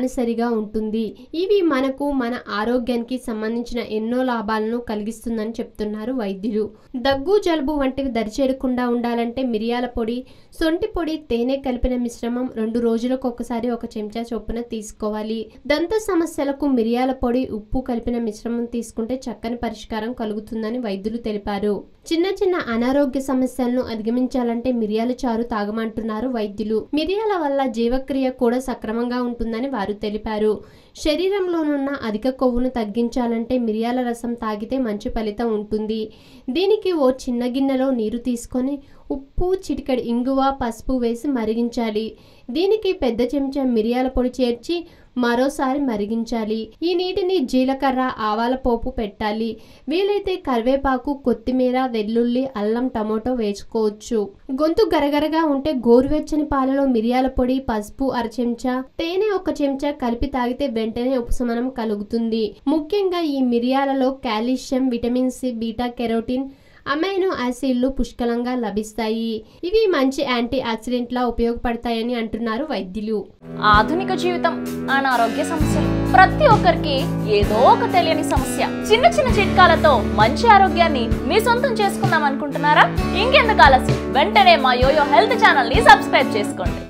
తప్పనిసరిగా ఉంటుంది ఇవి మనకు మన ఆరోగ్యానికి సంబంధించిన ఎన్నో లాభాలను కలిగిస్తుందని చెప్తున్నారు వైద్యులు దగ్గు జలుబు వంటివి దరిచేరకుండా ఉండాలంటే మిరియాల పొడి సొంటి పొడి తేనె కలిపిన మిశ్రమం రెండు రోజులకు ఒకసారి ఒక చెంచా చొప్పున తీసుకోవాలి దంత సమస్యలకు మిరియాల పొడి ఉప్పు కలిపిన మిశ్రమం తీసుకుంటే చక్కని పరిష్కారం కలుగుతుందని వైద్యులు తెలిపారు చిన్న చిన్న అనారోగ్య సమస్యలను అధిగమించాలంటే మిరియాల చారు తాగమంటున్నారు వైద్యులు మిరియాల వల్ల జీవక్రియ కూడా సక్రమంగా ఉంటుందని వారు తెలిపారు శరీరంలోనున్న అధిక కొవ్వును తగ్గించాలంటే మిరియాల రసం తాగితే మంచి ఫలితం ఉంటుంది దీనికి ఓ చిన్న గిన్నెలో నీరు తీసుకొని ఉప్పు చిటికెడు ఇంగువ పసుపు వేసి మరిగించాలి దీనికి పెద్ద చెంచా మిరియాల పొడి చేర్చి మరోసారి మరిగించాలి ఈ నీటిని జీలకర్ర ఆవాల పోపు పెట్టాలి వీలైతే కరివేపాకు కొత్తిమీర వెల్లుల్లి అల్లం టమోటో వేసుకోవచ్చు గొంతు గరగరగా ఉంటే గోరువెచ్చని పాలలో మిరియాల పొడి పసుపు అర చెంచా తేనె ఒక చెంచా కలిపి తాగితే వెంటనే ఉపశమనం కలుగుతుంది ముఖ్యంగా ఈ మిరియాలలో calcium vitamin C beta carotene amino యాసిడ్లు పుష్కలంగా లభిస్తాయి ఇవి మంచి యాంటీ ఆక్సిడెంట్లా ఉపయోగపడతాయని అంటున్నారు వైద్యులు ఆధునిక జీవితం అనారోగ్య సమస్యలు ప్రతి ఒక్కరికి ఏదో ఒక తెలియని సమస్య చిన్న చిన్న చిట్కాలతో మంచి ఆరోగ్యాన్ని మీ సొంతం చేసుకుందాం అనుకుంటున్నారా ఇంకెందుకు ఆలస్యం వెంటనే మా యోయో హెల్త్ ఛానల్ ని సబ్స్క్రైబ్ చేసుకోండి